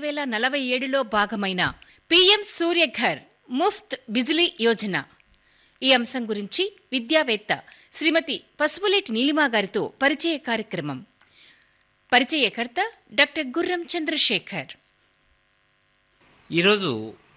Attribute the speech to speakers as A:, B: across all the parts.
A: వేల నలభై ఏడులో భాగమైన పీఎం సూర్యఘర్ ముఫ్త్ బిజిలీ యోజన ఈ అంశం గురించి విద్యావేత్త శ్రీమతి పసుపులేటి నీలిమా గారితో పరిచయ కార్యక్రమం పరిచయకర్త డాక్టర్ గుర్రం చంద్రశేఖర్
B: ఈరోజు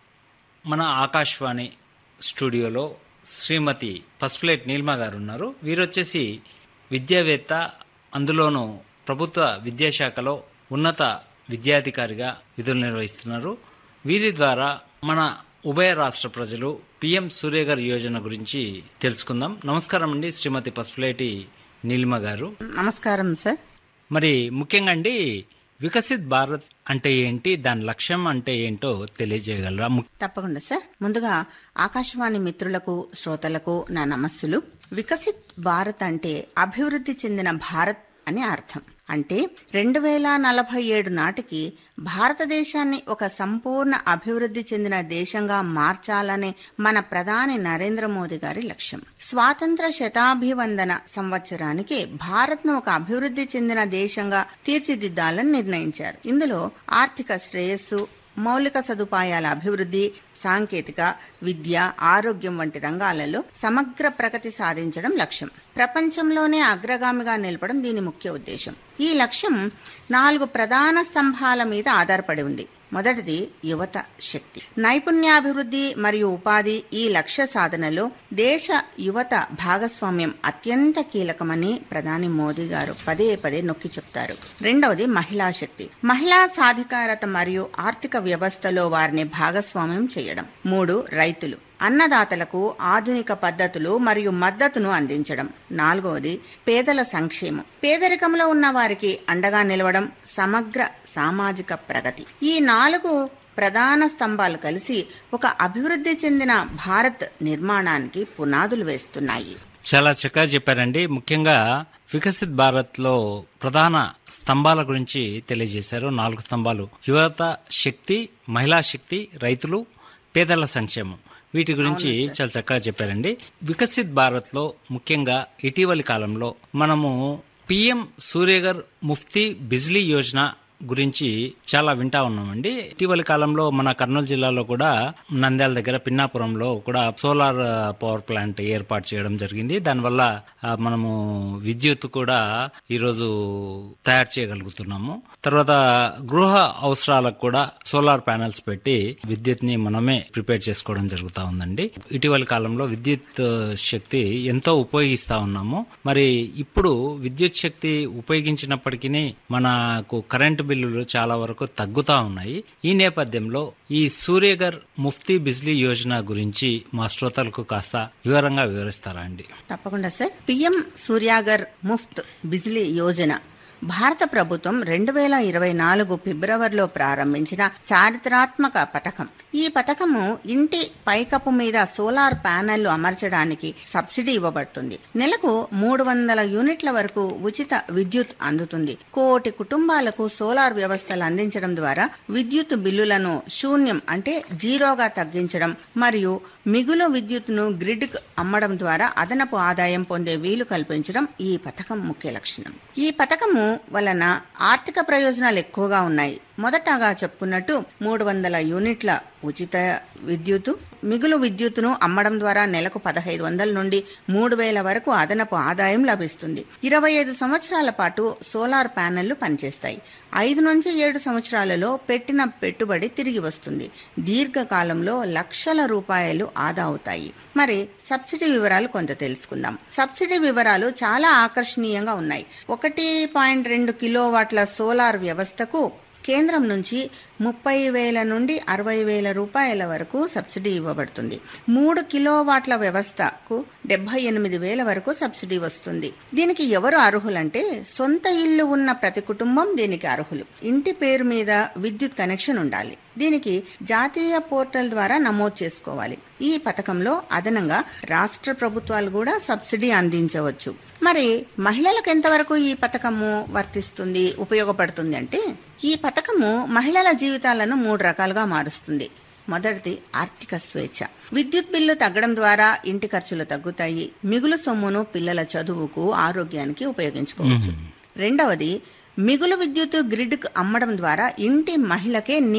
B: మన ఆకాశవాణి స్టూడియోలో శ్రీమతి పసుపులేటి నీల్మ గారు ఉన్నారు వీరొచ్చేసి విద్యావేత్త అందులోనూ ప్రభుత్వ విద్యాశాఖలో ఉన్నత విద్యాధికారిగా విధులు నిర్వహిస్తున్నారు వీరి ద్వారా మన ఉభయ రాష్ట్ర ప్రజలు పిఎం సూర్యగర్ యోజన గురించి తెలుసుకుందాం నమస్కారం అండి శ్రీమతి పసుపులేటి నీలిమ గారు
C: నమస్కారం సార్
B: మరి ముఖ్యంగా అండి వికసిత్ భారత్ అంటే ఏంటి దాని లక్ష్యం అంటే ఏంటో తెలియజేయగలరా ము-
C: తప్పకుండా సార్ ముందుగా ఆకాశవాణి మిత్రులకు శ్రోతలకు నా నమస్సులు వికసిత్ భారత్ అంటే అభివృద్ధి చెందిన భారత్ అని అర్థం అంటే రెండు వేల నలభై ఏడు నాటికి భారతదేశాన్ని ఒక సంపూర్ణ అభివృద్ధి చెందిన దేశంగా మార్చాలనే మన ప్రధాని నరేంద్ర మోదీ గారి లక్ష్యం స్వాతంత్ర శతాభివందన సంవత్సరానికి భారత్ను ఒక అభివృద్ధి చెందిన దేశంగా తీర్చిదిద్దాలని నిర్ణయించారు ఇందులో ఆర్థిక శ్రేయస్సు మౌలిక సదుపాయాల అభివృద్ధి సాంకేతిక విద్య ఆరోగ్యం వంటి రంగాలలో సమగ్ర ప్రగతి సాధించడం లక్ష్యం ప్రపంచంలోనే అగ్రగామిగా నిలపడం దీని ముఖ్య ఉద్దేశం ఈ లక్ష్యం నాలుగు ప్రధాన స్తంభాల మీద ఆధారపడి ఉంది మొదటిది యువత శక్తి నైపుణ్యాభివృద్ధి మరియు ఉపాధి ఈ లక్ష్య సాధనలో దేశ యువత భాగస్వామ్యం అత్యంత కీలకమని ప్రధాని మోదీ గారు పదే పదే నొక్కి చెప్తారు రెండవది మహిళా శక్తి మహిళా సాధికారత మరియు ఆర్థిక వ్యవస్థలో వారిని భాగస్వామ్యం చేయడం మూడు రైతులు అన్నదాతలకు ఆధునిక పద్ధతులు మరియు మద్దతును అందించడం నాలుగవది పేదల సంక్షేమం పేదరికంలో ఉన్న వారికి అండగా నిలవడం సమగ్ర సామాజిక ప్రగతి ఈ నాలుగు ప్రధాన స్తంభాలు కలిసి ఒక అభివృద్ధి చెందిన భారత్ నిర్మాణానికి పునాదులు వేస్తున్నాయి
B: చాలా చక్కగా చెప్పారండి ముఖ్యంగా వికసిత్ భారత్ లో ప్రధాన స్తంభాల గురించి తెలియజేశారు నాలుగు స్తంభాలు యువత శక్తి మహిళా శక్తి రైతులు పేదల సంక్షేమం వీటి గురించి చాలా చక్కగా చెప్పారండి వికసిత్ భారత్ లో ముఖ్యంగా ఇటీవలి కాలంలో మనము పిఎం సూర్యగర్ ముఫ్తీ బిజ్లీ యోజన గురించి చాలా వింటా ఉన్నామండి ఇటీవలి కాలంలో మన కర్నూలు జిల్లాలో కూడా నంద్యాల దగ్గర పిన్నాపురంలో కూడా సోలార్ ఆ, పవర్ ప్లాంట్ ఏర్పాటు చేయడం జరిగింది దానివల్ల ఆ, మనము విద్యుత్ కూడా ఈరోజు తయారు చేయగలుగుతున్నాము తర్వాత గృహ అవసరాలకు కూడా సోలార్ ప్యానెల్స్ పెట్టి విద్యుత్ ని మనమే ప్రిపేర్ చేసుకోవడం జరుగుతా ఉందండి ఇటీవలి కాలంలో విద్యుత్ ఆ, శక్తి ఎంతో ఉపయోగిస్తా ఉన్నాము మరి ఇప్పుడు విద్యుత్ శక్తి ఉపయోగించినప్పటికీ మనకు కరెంటు బిల్లులు చాలా వరకు తగ్గుతా ఉన్నాయి ఈ నేపథ్యంలో ఈ సూర్యగర్ ముఫ్తీ బిజ్లీ యోజన గురించి మా శ్రోతలకు కాస్త వివరంగా వివరిస్తారా అండి
C: తప్పకుండా సార్ పిఎం సూర్యాగర్ ముఫ్త్ బిజిలీ యోజన భారత ప్రభుత్వం రెండు వేల ఇరవై నాలుగు ఫిబ్రవరిలో ప్రారంభించిన చారిత్రాత్మక పథకం ఈ పథకము ఇంటి పైకప్పు మీద సోలార్ ప్యానెళ్లు అమర్చడానికి సబ్సిడీ ఇవ్వబడుతుంది నెలకు మూడు వందల యూనిట్ల వరకు ఉచిత విద్యుత్ అందుతుంది కోటి కుటుంబాలకు సోలార్ వ్యవస్థలు అందించడం ద్వారా విద్యుత్ బిల్లులను శూన్యం అంటే జీరోగా తగ్గించడం మరియు మిగులు విద్యుత్తును గ్రిడ్కు అమ్మడం ద్వారా అదనపు ఆదాయం పొందే వీలు కల్పించడం ఈ పథకం ముఖ్య లక్షణం ఈ పథకము వలన ఆర్థిక ప్రయోజనాలు ఎక్కువగా ఉన్నాయి మొదటగా చెప్పుకున్నట్టు మూడు వందల యూనిట్ల ఉచిత విద్యుత్ మిగులు విద్యుత్తును అమ్మడం ద్వారా నెలకు పదహైదు వందల నుండి మూడు వేల వరకు అదనపు ఆదాయం లభిస్తుంది ఇరవై ఐదు సంవత్సరాల పాటు సోలార్ ప్యానెళ్లు పనిచేస్తాయి ఐదు నుంచి ఏడు సంవత్సరాలలో పెట్టిన పెట్టుబడి తిరిగి వస్తుంది దీర్ఘకాలంలో లక్షల రూపాయలు ఆదా అవుతాయి మరి సబ్సిడీ వివరాలు కొంత తెలుసుకుందాం సబ్సిడీ వివరాలు చాలా ఆకర్షణీయంగా ఉన్నాయి ఒకటి పాయింట్ రెండు కిలోవాట్ల సోలార్ వ్యవస్థకు కేంద్రం నుంచి ముప్పై వేల నుండి అరవై వేల రూపాయల వరకు సబ్సిడీ ఇవ్వబడుతుంది మూడు కిలోవాట్ల వ్యవస్థకు డెబ్బై ఎనిమిది వేల వరకు సబ్సిడీ వస్తుంది దీనికి ఎవరు అర్హులంటే సొంత ఇల్లు ఉన్న ప్రతి కుటుంబం దీనికి అర్హులు ఇంటి పేరు మీద విద్యుత్ కనెక్షన్ ఉండాలి దీనికి జాతీయ పోర్టల్ ద్వారా నమోదు చేసుకోవాలి ఈ పథకంలో అదనంగా రాష్ట్ర ప్రభుత్వాలు కూడా సబ్సిడీ అందించవచ్చు మరి మహిళలకు ఎంతవరకు ఈ పథకము వర్తిస్తుంది ఉపయోగపడుతుంది అంటే ఈ పథకము మహిళల జీవితాలను మూడు రకాలుగా మారుస్తుంది మొదటిది ఆర్థిక స్వేచ్ఛ విద్యుత్ బిల్లు తగ్గడం ద్వారా ఇంటి ఖర్చులు తగ్గుతాయి మిగులు సొమ్మును పిల్లల చదువుకు ఆరోగ్యానికి ఉపయోగించుకోవచ్చు రెండవది మిగులు విద్యుత్ గ్రిడ్కు అమ్మడం ద్వారా ఇంటి మహిళకే